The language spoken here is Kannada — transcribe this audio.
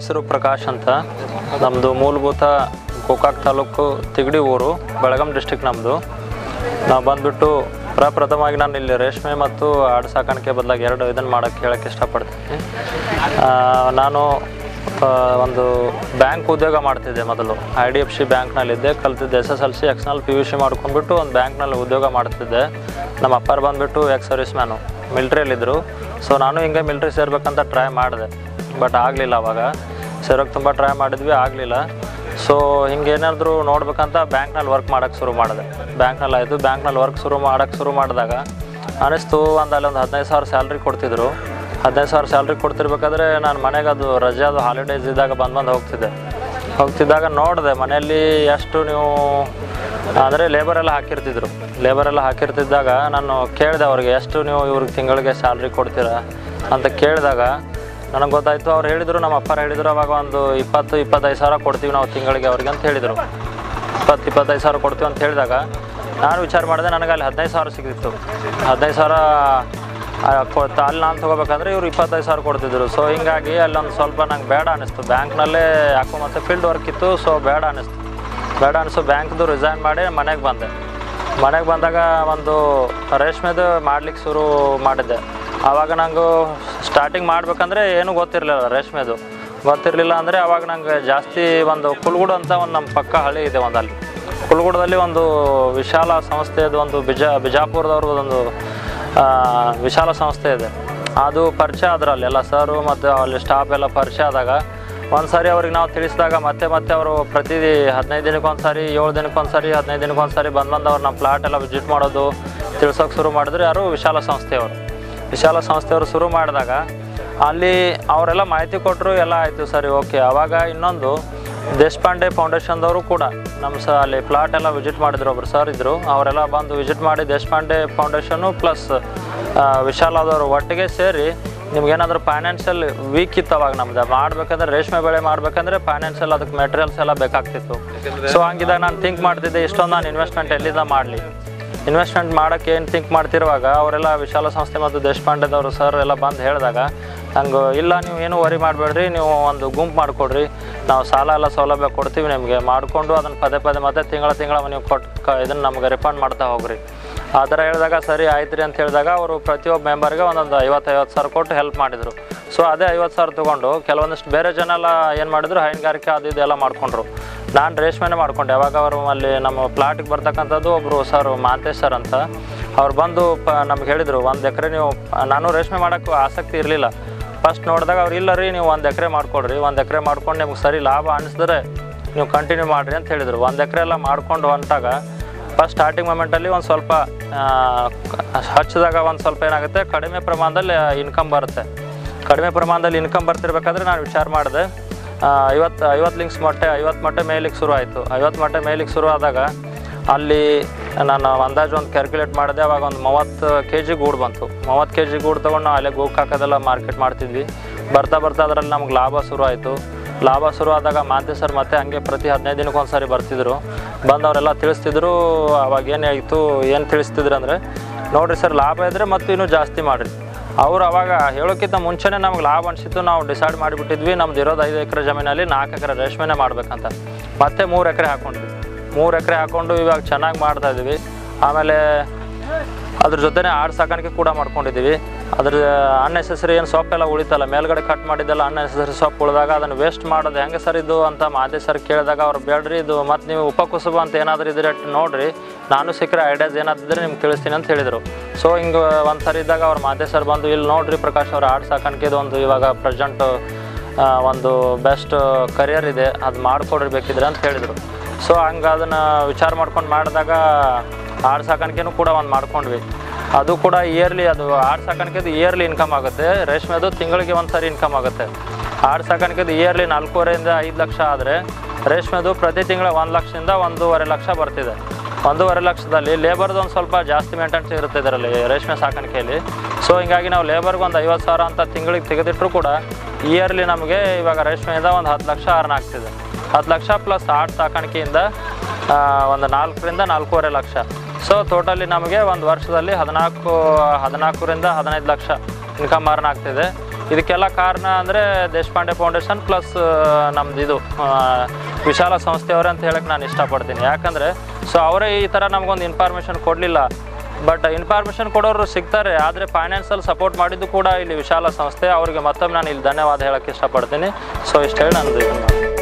ಹೆಸರು ಪ್ರಕಾಶ್ ಅಂತ ನಮ್ಮದು ಮೂಲಭೂತ ಗೋಕಾಕ್ ತಾಲೂಕು ತಿಗಡಿ ಊರು ಬೆಳಗಾಂ ಡಿಸ್ಟಿಕ್ ನಮ್ಮದು ನಾವು ಬಂದುಬಿಟ್ಟು ಪ್ರಪ್ರಥಮವಾಗಿ ನಾನು ಇಲ್ಲಿ ರೇಷ್ಮೆ ಮತ್ತು ಆಡು ಸಾಕಾಣಿಕೆ ಬದಲಾಗಿ ಎರಡು ಇದನ್ನು ಮಾಡೋಕ್ಕೆ ಹೇಳೋಕ್ಕೆ ಇಷ್ಟಪಡ್ತೀನಿ ಆ, ನಾನು ಆ, ಒಂದು ಬ್ಯಾಂಕ್ ಉದ್ಯೋಗ ಮಾಡ್ತಿದ್ದೆ ಮೊದಲು ಐ ಡಿ ಎಫ್ ಸಿ ಬ್ಯಾಂಕ್ನಲ್ಲಿದ್ದೆ ಕಲ್ತಿದ್ದೆ ಎಸ್ ಎಸ್ ಎಲ್ ಸಿ ಎಕ್ಸ್ನಲ್ಲಿ ಪಿ ಯು ಸಿ ಮಾಡ್ಕೊಂಡ್ಬಿಟ್ಟು ಒಂದು ಬ್ಯಾಂಕ್ನಲ್ಲಿ ಉದ್ಯೋಗ ಮಾಡ್ತಿದ್ದೆ ನಮ್ಮ ಅಪ್ಪಾರು ಬಂದುಬಿಟ್ಟು ಎಕ್ಸ್ ಸರ್ವಿಸ್ ಮ್ಯಾನು ಮಿಲ್ಟ್ರಿಯಲ್ಲಿದ್ದರು ಸೊ ನಾನು ಹಿಂಗೆ ಮಿಲ್ಟ್ರಿ ಸೇರ್ಬೇಕಂತ ಟ್ರೈ ಮಾಡಿದೆ ಬಟ್ ಆಗಲಿಲ್ಲ ಅವಾಗ ಸೇರೋಕ್ಕೆ ತುಂಬ ಟ್ರೈ ಮಾಡಿದ್ವಿ ಆಗಲಿಲ್ಲ ಸೊ ಹಿಂಗೆ ಏನಾದರೂ ನೋಡ್ಬೇಕಂತ ಬ್ಯಾಂಕ್ನಲ್ಲಿ ವರ್ಕ್ ಮಾಡೋಕ್ಕೆ ಶುರು ಮಾಡಿದೆ ಬ್ಯಾಂಕ್ನಲ್ಲಿ ಆಯಿತು ಬ್ಯಾಂಕ್ನಲ್ಲಿ ವರ್ಕ್ ಶುರು ಮಾಡೋಕ್ಕೆ ಶುರು ಮಾಡಿದಾಗ ಅನಿಸ್ತು ಒಂದು ಅಲ್ಲಿ ಒಂದು ಹದಿನೈದು ಸಾವಿರ ಸ್ಯಾಲ್ರಿ ಕೊಡ್ತಿದ್ರು ಹದಿನೈದು ಸಾವಿರ ಸ್ಯಾಲ್ರಿ ಕೊಡ್ತಿರ್ಬೇಕಾದ್ರೆ ನಾನು ಮನೆಗೆ ಅದು ರಜೆ ಅದು ಹಾಲಿಡೇಸ್ ಇದ್ದಾಗ ಬಂದು ಬಂದು ಹೋಗ್ತಿದ್ದೆ ಹೋಗ್ತಿದ್ದಾಗ ನೋಡಿದೆ ಮನೆಯಲ್ಲಿ ಎಷ್ಟು ನೀವು ಅಂದರೆ ಲೇಬರ್ ಎಲ್ಲ ಹಾಕಿರ್ತಿದ್ರು ಲೇಬರ್ ಎಲ್ಲ ಹಾಕಿರ್ತಿದ್ದಾಗ ನಾನು ಕೇಳಿದೆ ಅವ್ರಿಗೆ ಎಷ್ಟು ನೀವು ಇವ್ರಿಗೆ ತಿಂಗಳಿಗೆ ಸ್ಯಾಲ್ರಿ ಕೊಡ್ತೀರಾ ಅಂತ ಕೇಳಿದಾಗ ನನಗೆ ಗೊತ್ತಾಯಿತು ಅವ್ರು ಹೇಳಿದರು ನಮ್ಮ ಅಪ್ಪಾರು ಹೇಳಿದರು ಅವಾಗ ಒಂದು ಇಪ್ಪತ್ತು ಇಪ್ಪತ್ತೈದು ಸಾವಿರ ಕೊಡ್ತೀವಿ ನಾವು ತಿಂಗಳಿಗೆ ಅವ್ರಿಗೆ ಅಂತ ಹೇಳಿದರು ಇಪ್ಪತ್ತು ಇಪ್ಪತ್ತೈದು ಸಾವಿರ ಕೊಡ್ತೀವಿ ಅಂತ ಹೇಳಿದಾಗ ನಾನು ವಿಚಾರ ಮಾಡಿದೆ ನನಗೆ ಅಲ್ಲಿ ಹದಿನೈದು ಸಾವಿರ ಸಿಗ್ತಿತ್ತು ಹದಿನೈದು ಸಾವಿರ ಆ, ಕೊ- ಅಲ್ಲಿ ನಾನು ತೊಗೋಬೇಕಂದ್ರೆ ಇವ್ರು ಇಪ್ಪತ್ತೈದು ಸಾವಿರ ಕೊಡ್ತಿದ್ರು ಸೊ ಹಿಂಗಾಗಿ ಅಲ್ಲೊಂದು ಸ್ವಲ್ಪ ನಂಗೆ ಬೇಡ ಅನ್ನಿಸ್ತು ಬ್ಯಾಂಕ್ನಲ್ಲೇ ಯಾಕೋ ಮತ್ತು ಫೀಲ್ಡ್ ವರ್ಕ್ ಇತ್ತು ಸೊ ಬೇಡ ಅನ್ನಿಸ್ತು ಬೇಡ ಅನಿಸು ಬ್ಯಾಂಕ್ದು ರಿಸೈನ್ ಮಾಡಿ ಮನೆಗೆ ಬಂದೆ ಮನೆಗೆ ಬಂದಾಗ ಒಂದು ರೇಷ್ಮೆದು ಮಾಡ್ಲಿಕ್ಕೆ ಶುರು ಮಾಡಿದ್ದೆ ಆವಾಗ ನಂಗೆ ಸ್ಟಾರ್ಟಿಂಗ್ ಮಾಡ್ಬೇಕಂದ್ರೆ ಏನೂ ಗೊತ್ತಿರಲಿಲ್ಲ ರೇಷ್ಮೆದು ಗೊತ್ತಿರಲಿಲ್ಲ ಅಂದರೆ ಅವಾಗ ನಂಗೆ ಜಾಸ್ತಿ ಒಂದು ಕುಲ್ಗುಡು ಅಂತ ಒಂದು ನಮ್ಮ ಪಕ್ಕ ಹಳ್ಳಿ ಇದೆ ಒಂದು ಅಲ್ಲಿ ಕುಲ್ಗುಡದಲ್ಲಿ ಒಂದು ವಿಶಾಲ ಸಂಸ್ಥೆದು ಒಂದು ಬಿಜಾ ಬಿಜಾಪುರದವ್ರದ್ದು ಒಂದು ಆ, ವಿಶಾಲ ಸಂಸ್ಥೆ ಇದೆ ಅದು ಪರಿಚಯ ಆದ್ರಲ್ಲಿ ಎಲ್ಲ ಸರು ಮತ್ತು ಅಲ್ಲಿ ಸ್ಟಾಫ್ ಎಲ್ಲ ಪರಿಚಯ ಆದಾಗ ಒಂದು ಸಾರಿ ಅವ್ರಿಗೆ ನಾವು ತಿಳಿಸಿದಾಗ ಮತ್ತೆ ಮತ್ತೆ ಅವರು ಪ್ರತಿ ಹದಿನೈದು ದಿನಕ್ಕೆ ಒಂದು ಸಾರಿ ಏಳು ದಿನಕ್ಕೆ ಒಂದು ಸಾರಿ ಹದಿನೈದು ದಿನಕ್ಕೆ ಒಂದು ಸಾರಿ ಬಂದು ಬಂದು ಅವ್ರು ನಮ್ಮ ಪ್ಲಾಟ್ ಎಲ್ಲ ವಿಸಿಟ್ ಮಾಡೋದು ತಿಳ್ಸೋಕೆ ಶುರು ಮಾಡಿದ್ರು ಯಾರು ವಿಶಾಲ ಸಂಸ್ಥೆಯವರು ವಿಶಾಲ ಸಂಸ್ಥೆಯವರು ಶುರು ಮಾಡಿದಾಗ ಅಲ್ಲಿ ಅವರೆಲ್ಲ ಮಾಹಿತಿ ಕೊಟ್ಟರು ಎಲ್ಲ ಆಯಿತು ಸರಿ ಓಕೆ ಆವಾಗ ಇನ್ನೊಂದು ದೇಶಪಾಂಡೆ ಫೌಂಡೇಶನ್ದವರು ಕೂಡ ನಮ್ಮ ಸ ಅಲ್ಲಿ ಪ್ಲಾಟ್ ಎಲ್ಲ ವಿಸಿಟ್ ಮಾಡಿದ್ರು ಒಬ್ರು ಸರ್ ಇದ್ದರು ಅವರೆಲ್ಲ ಬಂದು ವಿಸಿಟ್ ಮಾಡಿ ದೇಶಪಾಂಡೆ ಫೌಂಡೇಶನು ಪ್ಲಸ್ ವಿಶಾಲದವರು ಒಟ್ಟಿಗೆ ಸೇರಿ ನಿಮ್ಗೇನಾದರೂ ಫೈನಾನ್ಷಿಯಲ್ ವೀಕ್ ಇತ್ತು ಅವಾಗ ನಮ್ದು ಮಾಡ್ಬೇಕಂದ್ರೆ ರೇಷ್ಮೆ ಬೆಳೆ ಮಾಡ್ಬೇಕಂದ್ರೆ ಫೈನಾನ್ಷಿಯಲ್ ಅದಕ್ಕೆ ಮೆಟೀರಿಯಲ್ಸ್ ಎಲ್ಲ ಬೇಕಾಗ್ತಿತ್ತು ಸೊ ಹಂಗಿದಾಗ ನಾನು ಥಿಂಕ್ ಮಾಡ್ತಿದ್ದೆ ಇಷ್ಟೊಂದು ನಾನು ಇನ್ವೆಸ್ಟ್ಮೆಂಟ್ ಎಲ್ಲಿಂದ ಮಾಡಲಿ ಇನ್ವೆಸ್ಟ್ಮೆಂಟ್ ಮಾಡೋಕ್ಕೆ ಏನು ಥಿಂಕ್ ಮಾಡ್ತಿರುವಾಗ ಅವರೆಲ್ಲ ವಿಶಾಲ ಸಂಸ್ಥೆ ಮತ್ತು ದೇಶಪಾಂಡೆದವರು ಸರ್ ಎಲ್ಲ ಬಂದು ಹೇಳಿದಾಗ ಹಂಗೆ ಇಲ್ಲ ನೀವು ಏನು ವರಿ ಮಾಡಬೇಡ್ರಿ ನೀವು ಒಂದು ಗುಂಪು ಮಾಡಿಕೊಡ್ರಿ ನಾವು ಸಾಲ ಎಲ್ಲ ಸೌಲಭ್ಯ ಕೊಡ್ತೀವಿ ನಿಮಗೆ ಮಾಡಿಕೊಂಡು ಅದನ್ನು ಪದೇ ಪದೇ ಮತ್ತೆ ತಿಂಗಳ ತಿಂಗಳ ನೀವು ಕೊಟ್ಟು ಕ ಇದನ್ನು ನಮಗೆ ರಿಫಂಡ್ ಮಾಡ್ತಾ ಹೋಗ್ರಿ ಆ ಥರ ಹೇಳಿದಾಗ ಸರಿ ಆಯ್ತು ರೀ ಅಂತ ಹೇಳಿದಾಗ ಅವರು ಪ್ರತಿಯೊಬ್ಬ ಮೆಂಬರ್ಗೆ ಒಂದೊಂದು ಐವತ್ತು ಐವತ್ತು ಸಾವಿರ ಕೊಟ್ಟು ಹೆಲ್ಪ್ ಮಾಡಿದರು ಸೊ ಅದೇ ಐವತ್ತು ಸಾವಿರ ತೊಗೊಂಡು ಕೆಲವೊಂದಿಷ್ಟು ಬೇರೆ ಜನ ಎಲ್ಲ ಏನು ಮಾಡಿದ್ರು ಹೈನುಗಾರಿಕೆ ಅದು ಇದೆಲ್ಲ ಮಾಡಿಕೊಂಡ್ರು ನಾನು ರೇಷ್ಮೆನೇ ಮಾಡ್ಕೊಂಡೆ ಯಾವಾಗ ಅವರು ಅಲ್ಲಿ ನಮ್ಮ ಪ್ಲಾಟಿಗೆ ಬರ್ತಕ್ಕಂಥದ್ದು ಒಬ್ಬರು ಸರ್ ಮಾಂತೇಶ್ ಸರ್ ಅಂತ ಅವ್ರು ಬಂದು ಪ ನಮ್ಗೆ ಹೇಳಿದರು ಒಂದು ಎಕರೆ ನೀವು ನಾನು ರೇಷ್ಮೆ ಮಾಡೋಕ್ಕೂ ಆಸಕ್ತಿ ಇರಲಿಲ್ಲ ಫಸ್ಟ್ ನೋಡಿದಾಗ ಅವ್ರು ಇಲ್ಲ ರೀ ನೀವು ಒಂದು ಎಕರೆ ಮಾಡ್ಕೊಡ್ರಿ ಒಂದು ಎಕರೆ ಮಾಡ್ಕೊಂಡು ನಿಮ್ಗೆ ಸರಿ ಲಾಭ ಅನಿಸಿದ್ರೆ ನೀವು ಕಂಟಿನ್ಯೂ ಮಾಡಿರಿ ಅಂತ ಹೇಳಿದರು ಒಂದು ಎಕರೆ ಎಲ್ಲ ಮಾಡ್ಕೊಂಡು ಹೊಂಟಾಗ ಫಸ್ಟ್ ಸ್ಟಾರ್ಟಿಂಗ್ ಮೂಮೆಂಟಲ್ಲಿ ಒಂದು ಸ್ವಲ್ಪ ಆ, ಹಚ್ಚಿದಾಗ ಒಂದು ಸ್ವಲ್ಪ ಏನಾಗುತ್ತೆ ಕಡಿಮೆ ಪ್ರಮಾಣದಲ್ಲಿ ಇನ್ಕಮ್ ಬರುತ್ತೆ ಕಡಿಮೆ ಪ್ರಮಾಣದಲ್ಲಿ ಇನ್ಕಮ್ ಬರ್ತಿರ್ಬೇಕಾದ್ರೆ ನಾನು ವಿಚಾರ ಮಾಡಿದೆ ಐವತ್ತು ಐವತ್ತು ಲಿಂಕ್ಸ್ ಮೊಟ್ಟೆ ಐವತ್ತು ಮೊಟ್ಟೆ ಮೇಯ್ಲಿಕ್ಕೆ ಶುರು ಆಯಿತು ಐವತ್ತು ಮೊಟ್ಟೆ ಮೇಯ್ಲಿಕ್ಕೆ ಶುರು ಆದಾಗ ಅಲ್ಲಿ ನಾನು ಅಂದಾಜು ಒಂದು ಕ್ಯಾಲ್ಕುಲೇಟ್ ಮಾಡಿದೆ ಅವಾಗ ಒಂದು ಮೂವತ್ತು ಕೆ ಜಿ ಗೂಡು ಬಂತು ಮೂವತ್ತು ಕೆ ಜಿ ಗೂಡು ತೊಗೊಂಡು ನಾವು ಅಲ್ಲೇ ಗೋಕ್ ಹಾಕೋದೆಲ್ಲ ಮಾರ್ಕೆಟ್ ಮಾಡ್ತಿದ್ವಿ ಬರ್ತಾ ಬರ್ತಾ ಅದರಲ್ಲಿ ನಮ್ಗೆ ಲಾಭ ಶುರು ಆಯಿತು ಲಾಭ ಶುರು ಆದಾಗ ಮಾಂತೆ ಸರ್ ಮತ್ತೆ ಹಂಗೆ ಪ್ರತಿ ಹದಿನೈದು ದಿನಕ್ಕೆ ಒಂದು ಸಾರಿ ಬರ್ತಿದ್ರು ಬಂದವರೆಲ್ಲ ತಿಳಿಸ್ತಿದ್ರು ಅವಾಗ ಏನಾಯಿತು ಏನು ತಿಳಿಸ್ತಿದ್ರು ಅಂದರೆ ನೋಡಿರಿ ಸರ್ ಲಾಭ ಇದ್ದರೆ ಮತ್ತು ಇನ್ನೂ ಜಾಸ್ತಿ ಮಾಡಿರಿ ಅವ್ರು ಅವಾಗ ಹೇಳೋಕ್ಕಿಂತ ಮುಂಚೆನೇ ನಮ್ಗೆ ಲಾಭ ಅನಿಸಿತ್ತು ನಾವು ಡಿಸೈಡ್ ಮಾಡಿಬಿಟ್ಟಿದ್ವಿ ನಮ್ದು ಇರೋದು ಐದು ಎಕರೆ ಜಮೀನಲ್ಲಿ ನಾಲ್ಕು ಎಕರೆ ರೇಷ್ಮೆನೇ ಮಾಡ್ಬೇಕಂತ ಮತ್ತೆ ಮೂರು ಎಕರೆ ಹಾಕೊಂಡ್ವಿ ಮೂರು ಎಕರೆ ಹಾಕೊಂಡು ಇವಾಗ ಚೆನ್ನಾಗಿ ಮಾಡ್ತಾ ಇದ್ವಿ ಆಮೇಲೆ ಅದ್ರ ಜೊತೆನೇ ಆಡು ಸಾಕಾಣಿಕೆ ಕೂಡ ಮಾಡ್ಕೊಂಡಿದ್ದೀವಿ ಅದ್ರ ಅನ್ನೆಸೆಸರಿ ಏನು ಸೊಪ್ಪೆಲ್ಲ ಉಳಿತಲ್ಲ ಮೇಲ್ಗಡೆ ಕಟ್ ಮಾಡಿದ್ದೆಲ್ಲ ಅನ್ನೆಸೆಸರಿ ಸೊಪ್ಪು ಉಳಿದಾಗ ಅದನ್ನು ವೇಸ್ಟ್ ಮಾಡೋದು ಹೆಂಗೆ ಸರ್ ಇದು ಅಂತ ಮಾದೇ ಸರ್ ಕೇಳಿದಾಗ ಅವ್ರು ಬೇಡ್ರಿ ಇದು ಮತ್ತು ನೀವು ಉಪಕುಸುಬ ಅಂತ ಏನಾದರೂ ಇದ್ರೆ ನೋಡ್ರಿ ನಾನು ಸಿಕ್ಕರೆ ಐಡಿಯಾಸ್ ಏನಾದಿದ್ರೆ ನಿಮ್ಗೆ ತಿಳಿಸ್ತೀನಿ ಅಂತ ಹೇಳಿದರು ಸೊ ಹಿಂಗೆ ಒಂದು ಸರಿ ಇದ್ದಾಗ ಅವ್ರು ಮಾದೇ ಸರ್ ಬಂದು ಇಲ್ಲಿ ನೋಡ್ರಿ ಪ್ರಕಾಶ್ ಅವ್ರ ಆಡು ಸಾಕಾಣಿಕೆದು ಒಂದು ಇವಾಗ ಪ್ರೆಸೆಂಟ್ ಒಂದು ಬೆಸ್ಟ್ ಕರಿಯರ್ ಇದೆ ಅದು ಮಾಡಿಕೊಡ್ರಿ ಬೇಕಿದ್ರೆ ಅಂತ ಹೇಳಿದರು ಸೊ ಹಂಗೆ ಅದನ್ನು ವಿಚಾರ ಮಾಡ್ಕೊಂಡು ಮಾಡಿದಾಗ ಆಡು ಸಾಕಾಣಿಕೆನೂ ಕೂಡ ಒಂದು ಮಾಡ್ಕೊಂಡ್ವಿ ಅದು ಕೂಡ ಇಯರ್ಲಿ ಅದು ಆಡು ಸಾಕಾಣಿಕೆದು ಇಯರ್ಲಿ ಇನ್ಕಮ್ ಆಗುತ್ತೆ ರೇಷ್ಮೆದು ತಿಂಗಳಿಗೆ ಒಂದು ಸಾರಿ ಇನ್ಕಮ್ ಆಗುತ್ತೆ ಆಡು ಸಾಕಾಣಿಕೆದು ಇಯರ್ಲಿ ನಾಲ್ಕೂವರೆಯಿಂದ ಐದು ಲಕ್ಷ ಆದರೆ ರೇಷ್ಮೆದು ಪ್ರತಿ ತಿಂಗಳ ಒಂದು ಲಕ್ಷದಿಂದ ಒಂದೂವರೆ ಲಕ್ಷ ಬರ್ತಿದೆ ಒಂದೂವರೆ ಲಕ್ಷದಲ್ಲಿ ಲೇಬರ್ದು ಒಂದು ಸ್ವಲ್ಪ ಜಾಸ್ತಿ ಮೇಂಟೆನ್ಸ್ ಇರುತ್ತೆ ಇದರಲ್ಲಿ ರೇಷ್ಮೆ ಸಾಕಾಣಿಕೆಯಲ್ಲಿ ಸೊ ಹಿಂಗಾಗಿ ನಾವು ಲೇಬರ್ಗೆ ಒಂದು ಐವತ್ತು ಸಾವಿರ ಅಂತ ತಿಂಗಳಿಗೆ ತೆಗೆದಿಟ್ಟರು ಕೂಡ ಇಯರ್ಲಿ ನಮಗೆ ಇವಾಗ ರೇಷ್ಮೆಯಿಂದ ಒಂದು ಹತ್ತು ಲಕ್ಷ ಅರ್ನ್ ಆಗ್ತಿದೆ ಹತ್ತು ಲಕ್ಷ ಪ್ಲಸ್ ಆಡು ಸಾಕಾಣಿಕೆಯಿಂದ ಆ, ಒಂದು ನಾಲ್ಕರಿಂದ ನಾಲ್ಕೂವರೆ ಲಕ್ಷ ಸೊ ಟೋಟಲಿ ನಮಗೆ ಒಂದು ವರ್ಷದಲ್ಲಿ ಹದಿನಾಲ್ಕು ಹದಿನಾಲ್ಕರಿಂದ ಹದಿನೈದು ಲಕ್ಷ ಇನ್ಕಮ್ ಅರ್ನ್ ಆಗ್ತಿದೆ ಇದಕ್ಕೆಲ್ಲ ಕಾರಣ ಅಂದರೆ ದೇಶಪಾಂಡೆ ಫೌಂಡೇಶನ್ ಪ್ಲಸ್ ನಮ್ದು ಇದು ಆ, ವಿಶಾಲ ಸಂಸ್ಥೆಯವರೇ ಅಂತ ಹೇಳಕ್ಕೆ ನಾನು ಇಷ್ಟಪಡ್ತೀನಿ ಯಾಕಂದರೆ ಸೊ ಅವರೇ ಈ ಥರ ನಮಗೊಂದು ಇನ್ಫಾರ್ಮೇಷನ್ ಕೊಡಲಿಲ್ಲ ಬಟ್ ಇನ್ಫಾರ್ಮೇಷನ್ ಕೊಡೋರು ಸಿಗ್ತಾರೆ ಆದರೆ ಫೈನಾನ್ಸಲ್ಲಿ ಸಪೋರ್ಟ್ ಮಾಡಿದ್ದು ಕೂಡ ಇಲ್ಲಿ ವಿಶಾಲ ಸಂಸ್ಥೆ ಅವರಿಗೆ ಮತ್ತೊಮ್ಮೆ ನಾನು ಇಲ್ಲಿ ಧನ್ಯವಾದ ಹೇಳೋಕ್ಕೆ ಇಷ್ಟಪಡ್ತೀನಿ ಸೊ ಇಷ್ಟು ಹೇಳಿ ನಾನು